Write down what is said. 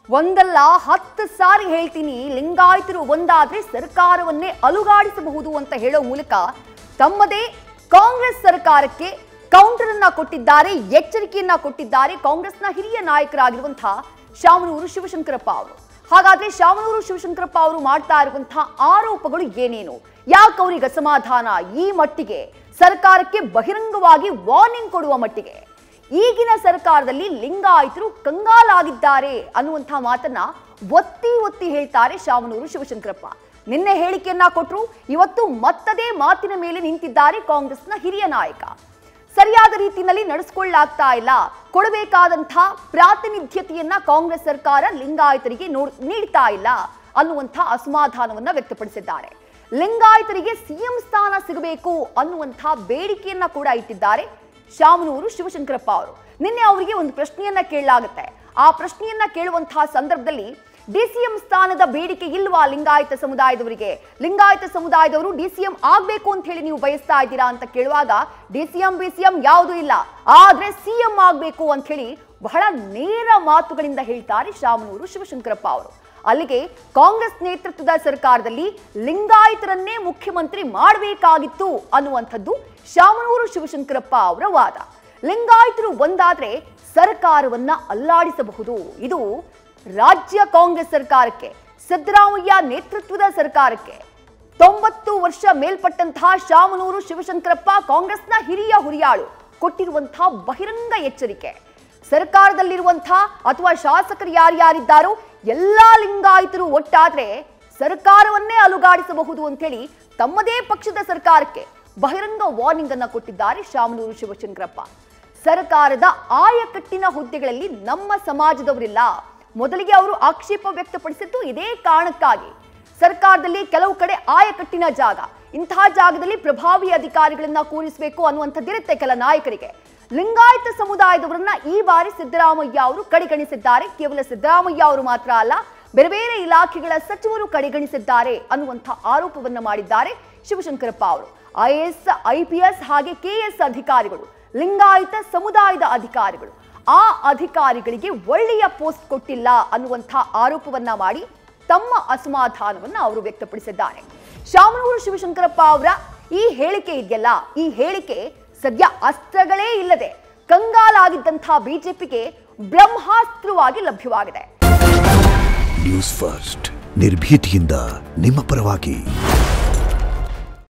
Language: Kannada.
ಒಂದಲ್ಲ ಹತ್ತು ಸಾರಿ ಹೇಳ್ತೀನಿ ಲಿಂಗಾಯತರು ಒಂದಾದ್ರೆ ಸರ್ಕಾರವನ್ನೇ ಅಲುಗಾಡಿಸಬಹುದು ಅಂತ ಹೇಳೋ ಮೂಲಕ ತಮ್ಮದೇ ಕಾಂಗ್ರೆಸ್ ಸರ್ಕಾರಕ್ಕೆ ಕೌಂಟರ್ ಅನ್ನ ಕೊಟ್ಟಿದ್ದಾರೆ ಎಚ್ಚರಿಕೆಯನ್ನ ಕೊಟ್ಟಿದ್ದಾರೆ ಕಾಂಗ್ರೆಸ್ನ ಹಿರಿಯ ನಾಯಕರಾಗಿರುವಂತಹ ಶಾಮನೂರು ಶಿವಶಂಕರಪ್ಪ ಅವರು ಹಾಗಾದ್ರೆ ಶಾಮನೂರು ಶಿವಶಂಕರಪ್ಪ ಅವರು ಮಾಡ್ತಾ ಇರುವಂತಹ ಆರೋಪಗಳು ಏನೇನು ಯಾಕೆ ಅವರಿಗೆ ಅಸಮಾಧಾನ ಈ ಮಟ್ಟಿಗೆ ಸರ್ಕಾರಕ್ಕೆ ಬಹಿರಂಗವಾಗಿ ವಾರ್ನಿಂಗ್ ಕೊಡುವ ಮಟ್ಟಿಗೆ ಈಗಿನ ಸರ್ಕಾರದಲ್ಲಿ ಲಿಂಗಾಯತರು ಕಂಗಾಲಾಗಿದ್ದಾರೆ ಅನ್ನುವಂಥ ಮಾತನ್ನ ಒತ್ತಿ ಒತ್ತಿ ಹೇಳ್ತಾರೆ ಶಾಮನೂರು ಶಿವಶಂಕರಪ್ಪ ನಿನ್ನೆ ಹೇಳಿಕೆಯನ್ನ ಕೊಟ್ಟರು ಇವತ್ತು ಮತ್ತದೇ ಮಾತಿನ ಮೇಲೆ ನಿಂತಿದ್ದಾರೆ ಕಾಂಗ್ರೆಸ್ನ ಹಿರಿಯ ನಾಯಕ ಸರಿಯಾದ ರೀತಿಯಲ್ಲಿ ನಡೆಸ್ಕೊಳ್ಳಾಗ್ತಾ ಇಲ್ಲ ಕೊಡಬೇಕಾದಂಥ ಪ್ರಾತಿನಿಧ್ಯತೆಯನ್ನ ಕಾಂಗ್ರೆಸ್ ಸರ್ಕಾರ ಲಿಂಗಾಯತರಿಗೆ ನೋಡ್ ನೀಡ್ತಾ ಇಲ್ಲ ಅನ್ನುವಂಥ ಅಸಮಾಧಾನವನ್ನ ವ್ಯಕ್ತಪಡಿಸಿದ್ದಾರೆ ಲಿಂಗಾಯತರಿಗೆ ಸಿಎಂ ಸ್ಥಾನ ಸಿಗಬೇಕು ಅನ್ನುವಂಥ ಬೇಡಿಕೆಯನ್ನ ಕೂಡ ಇಟ್ಟಿದ್ದಾರೆ ಶಾಮನೂರು ಶಿವಶಂಕರಪ್ಪ ಅವರು ನಿನ್ನೆ ಅವರಿಗೆ ಒಂದು ಪ್ರಶ್ನೆಯನ್ನ ಕೇಳಲಾಗುತ್ತೆ ಆ ಪ್ರಶ್ನೆಯನ್ನ ಕೇಳುವಂತಹ ಸಂದರ್ಭದಲ್ಲಿ ಡಿಸಿಎಂ ಸ್ಥಾನದ ಬೇಡಿಕೆ ಇಲ್ವಾ ಲಿಂಗಾಯತ ಸಮುದಾಯದವರಿಗೆ ಲಿಂಗಾಯತ ಸಮುದಾಯದವರು ಡಿಸಿಎಂ ಆಗ್ಬೇಕು ಅಂತ ಹೇಳಿ ನೀವು ಬಯಸ್ತಾ ಇದ್ದೀರಾ ಅಂತ ಕೇಳುವಾಗ ಡಿಸಿಎಂ ಬಿಸಿಎಂ ಯಾವುದೂ ಇಲ್ಲ ಆದ್ರೆ ಸಿಎಂ ಆಗ್ಬೇಕು ಅಂತ ಹೇಳಿ ಬಹಳ ನೇರ ಮಾತುಗಳಿಂದ ಹೇಳ್ತಾರೆ ಶಾಮನೂರು ಶಿವಶಂಕರಪ್ಪ ಅವರು ಅಲ್ಲಿಗೆ ಕಾಂಗ್ರೆಸ್ ನೇತೃತ್ವದ ಸರ್ಕಾರದಲ್ಲಿ ಲಿಂಗಾಯತರನ್ನೇ ಮುಖ್ಯಮಂತ್ರಿ ಮಾಡಬೇಕಾಗಿತ್ತು ಅನ್ನುವಂಥದ್ದು ಶಾಮನೂರು ಶಿವಶಂಕರಪ್ಪ ಅವರ ವಾದ ಲಿಂಗಾಯತರು ಒಂದಾದ್ರೆ ಸರ್ಕಾರವನ್ನ ಅಲ್ಲಾಡಿಸಬಹುದು ಇದು ರಾಜ್ಯ ಕಾಂಗ್ರೆಸ್ ಸರ್ಕಾರಕ್ಕೆ ಸಿದ್ದರಾಮಯ್ಯ ನೇತೃತ್ವದ ಸರ್ಕಾರಕ್ಕೆ ತೊಂಬತ್ತು ವರ್ಷ ಮೇಲ್ಪಟ್ಟಂತಹ ಶಾಮನೂರು ಶಿವಶಂಕರಪ್ಪ ಕಾಂಗ್ರೆಸ್ನ ಹಿರಿಯ ಹುರಿಯಾಳು ಕೊಟ್ಟಿರುವಂತಹ ಬಹಿರಂಗ ಎಚ್ಚರಿಕೆ ಸರ್ಕಾರದಲ್ಲಿರುವಂತಹ ಅಥವಾ ಶಾಸಕರು ಯಾರ್ಯಾರಿದ್ದಾರೋ ಎಲ್ಲಾ ಲಿಂಗಾಯತರು ಒಟ್ಟಾದ್ರೆ ಸರ್ಕಾರವನ್ನೇ ಅಲುಗಾಡಿಸಬಹುದು ಅಂತೇಳಿ ತಮ್ಮದೇ ಪಕ್ಷದ ಸರ್ಕಾರಕ್ಕೆ ಬಹಿರಂಗ ವಾರ್ನಿಂಗ್ ಅನ್ನ ಕೊಟ್ಟಿದ್ದಾರೆ ಶಾಮನೂರು ಶಿವಶಂಕರಪ್ಪ ಸರ್ಕಾರದ ಆಯಕಟ್ಟಿನ ಹುದ್ದೆಗಳಲ್ಲಿ ನಮ್ಮ ಸಮಾಜದವರಿಲ್ಲ ಮೊದಲಿಗೆ ಅವರು ಆಕ್ಷೇಪ ವ್ಯಕ್ತಪಡಿಸಿದ್ದು ಇದೇ ಕಾರಣಕ್ಕಾಗಿ ಸರ್ಕಾರದಲ್ಲಿ ಕೆಲವು ಕಡೆ ಆಯಕಟ್ಟಿನ ಜಾಗ ಇಂತಹ ಜಾಗದಲ್ಲಿ ಪ್ರಭಾವಿ ಅಧಿಕಾರಿಗಳನ್ನ ಕೂರಿಸಬೇಕು ಅನ್ನುವಂಥದ್ದಿರುತ್ತೆ ಕೆಲ ನಾಯಕರಿಗೆ ಲಿಂಗಾಯತ ಸಮುದಾಯದವರನ್ನ ಈ ಬಾರಿ ಸಿದ್ದರಾಮಯ್ಯ ಅವರು ಕಡೆಗಣಿಸಿದ್ದಾರೆ ಕೇವಲ ಸಿದ್ದರಾಮಯ್ಯ ಅವರು ಮಾತ್ರ ಅಲ್ಲ ಬೇರೆ ಬೇರೆ ಇಲಾಖೆಗಳ ಸಚಿವರು ಕಡೆಗಣಿಸಿದ್ದಾರೆ ಅನ್ನುವಂಥ ಆರೋಪವನ್ನ ಮಾಡಿದ್ದಾರೆ ಶಿವಶಂಕರಪ್ಪ ಅವರು ಐಎಎಸ್ ಐಪಿಎಸ್ ಹಾಗೆ ಕೆಎಸ್ ಅಧಿಕಾರಿಗಳು ಲಿಂಗಾಯತ ಸಮುದಾಯದ ಅಧಿಕಾರಿಗಳು ಆ ಅಧಿಕಾರಿಗಳಿಗೆ ಒಳ್ಳೆಯ ಪೋಸ್ಟ್ ಕೊಟ್ಟಿಲ್ಲ ಅನ್ನುವಂಥ ಆರೋಪವನ್ನ ಮಾಡಿ ತಮ್ಮ ಅಸಮಾಧಾನವನ್ನ ಅವರು ವ್ಯಕ್ತಪಡಿಸಿದ್ದಾರೆ ಶಾಮನೂರು ಶಿವಶಂಕರಪ್ಪ ಅವರ ಈ ಹೇಳಿಕೆ ಇದೆಯಲ್ಲ ಈ ಹೇಳಿಕೆ ಸದ್ಯ ಅಸ್ತ್ರಗಳೇ ಇಲ್ಲದೆ ಕಂಗಾಲಾಗಿದ್ದಂಥ ಬಿಜೆಪಿಗೆ ಬ್ರಹ್ಮಾಸ್ತ್ರವಾಗಿ ಲಭ್ಯವಾಗಿದೆ ನ್ಯೂಸ್ ಫಸ್ಟ್ ನಿರ್ಭೀತಿಯಿಂದ ನಿಮ್ಮ ಪರವಾಗಿ